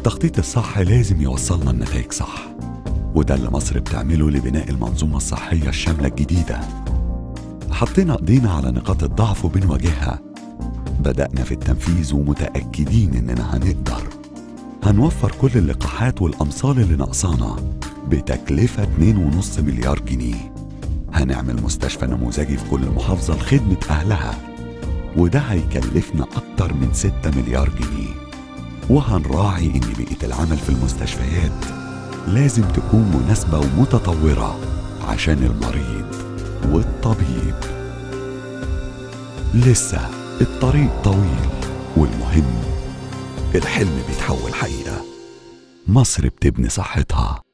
التخطيط الصح لازم يوصلنا لنتائج صح وده اللي مصر بتعمله لبناء المنظومة الصحية الشاملة الجديدة حطينا ايدينا على نقاط الضعف وبنواجهها بدأنا في التنفيذ ومتأكدين إننا هنقدر هنوفر كل اللقاحات والأمصال اللي ناقصانا بتكلفة 2.5 مليار جنيه هنعمل مستشفى نموذجي في كل محافظة لخدمة أهلها وده هيكلفنا أكتر من 6 مليار جنيه وهنراعي إن بيئة العمل في المستشفيات لازم تكون مناسبة ومتطورة عشان المريض والطبيب لسه الطريق طويل والمهم الحلم بيتحول حقيقة مصر بتبني صحتها